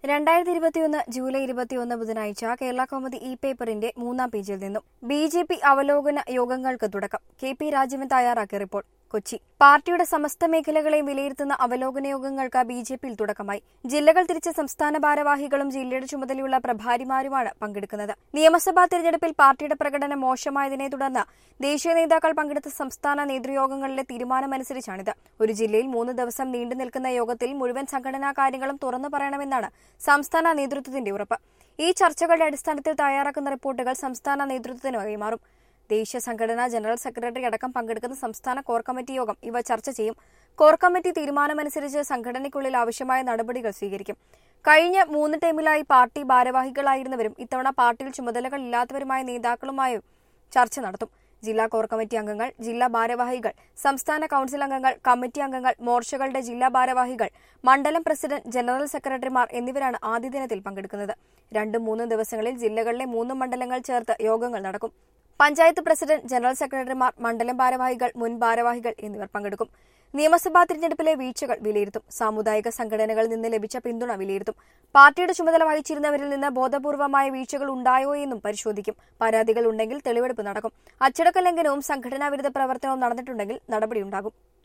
രണ്ടായിരത്തി ഇരുപത്തിയൊന്ന് ജൂലൈ ഇരുപത്തിയൊന്ന് ബുധനാഴ്ച കേരള കൗമുദി ഇ പേപ്പറിന്റെ മൂന്നാം പേജിൽ നിന്നും ബി ജെ പി അവലോകന യോഗങ്ങൾക്ക് തുടക്കം കെ പി രാജീവൻ തയ്യാറാക്കിയ റിപ്പോർട്ട് കൊച്ചി പാർട്ടിയുടെ സമസ്ത മേഖലകളെയും വിലയിരുത്തുന്ന അവലോകന യോഗങ്ങൾക്ക് ബി ജെ പിയിൽ തുടക്കമായി ജില്ലകൾ തിരിച്ച സംസ്ഥാന ഭാരവാഹികളും ജില്ലയുടെ ചുമതലയുള്ള പ്രഭാരിമാരുമാണ് പങ്കെടുക്കുന്നത് നിയമസഭാ തിരഞ്ഞെടുപ്പിൽ പാർട്ടിയുടെ പ്രകടനം മോശമായതിനെ തുടർന്ന് ദേശീയ നേതാക്കൾ പങ്കെടുത്ത സംസ്ഥാന നേതൃയോഗങ്ങളിലെ തീരുമാനമനുസരിച്ചാണിത് ഒരു ജില്ലയിൽ മൂന്ന് ദിവസം നീണ്ടു നിൽക്കുന്ന യോഗത്തിൽ മുഴുവൻ സംഘടനാ കാര്യങ്ങളും തുറന്നു പറയണമെന്നാണ് സംസ്ഥാന നേതൃത്വത്തിന്റെ ഉറപ്പ് ഈ ചർച്ചകളുടെ അടിസ്ഥാനത്തിൽ തയ്യാറാക്കുന്ന റിപ്പോർട്ടുകൾ സംസ്ഥാന നേതൃത്വത്തിന് കൈമാറും ദേശീയ സംഘടനാ ജനറൽ സെക്രട്ടറി അടക്കം പങ്കെടുക്കുന്ന സംസ്ഥാന കോർ കമ്മിറ്റി യോഗം ഇവ ചർച്ച ചെയ്യും കോർ കമ്മിറ്റി തീരുമാനമനുസരിച്ച് സംഘടനയ്ക്കുള്ളിൽ ആവശ്യമായ നടപടികൾ സ്വീകരിക്കും കഴിഞ്ഞ മൂന്ന് ടൈമിലായി പാർട്ടി ഭാരവാഹികളായിരുന്നവരും ഇത്തവണ പാർട്ടിയിൽ ചുമതലകളില്ലാത്തവരുമായ നേതാക്കളുമായും ചർച്ച നടത്തും ജില്ലാ കോർ കമ്മിറ്റി അംഗങ്ങൾ ജില്ലാ ഭാരവാഹികൾ സംസ്ഥാന കൌൺസിൽ അംഗങ്ങൾ കമ്മിറ്റി അംഗങ്ങൾ മോർച്ചകളുടെ ജില്ലാ ഭാരവാഹികൾ മണ്ഡലം പ്രസിഡന്റ് ജനറൽ സെക്രട്ടറിമാർ എന്നിവരാണ് ആദ്യ ദിനത്തിൽ പങ്കെടുക്കുന്നത് രണ്ടും മൂന്നും ദിവസങ്ങളിൽ ജില്ലകളിലെ മൂന്ന് മണ്ഡലങ്ങൾ ചേർത്ത് യോഗങ്ങൾ നടക്കും പഞ്ചായത്ത് പ്രസിഡന്റ് ജനറൽ സെക്രട്ടറിമാർ മണ്ഡലം ഭാരവാഹികൾ മുൻ ഭാരവാഹികൾ എന്നിവർ പങ്കെടുക്കും നിയമസഭാ തിരഞ്ഞെടുപ്പിലെ വീഴ്ചകൾ വിലയിരുത്തും സാമുദായിക സംഘടനകളിൽ നിന്ന് ലഭിച്ച പിന്തുണ വിലയിരുത്തും പാർട്ടിയുടെ ചുമതല വഹിച്ചിരുന്നവരിൽ നിന്ന് ബോധപൂർവമായ വീഴ്ചകൾ ഉണ്ടായോ എന്നും പരിശോധിക്കും പരാതികൾ ഉണ്ടെങ്കിൽ തെളിവെടുപ്പ് നടക്കും അച്ചടക്ക ലംഘനവും സംഘടനാ വിരുദ്ധ പ്രവർത്തനവും നടന്നിട്ടുണ്ടെങ്കിൽ നടപടിയുണ്ടാകും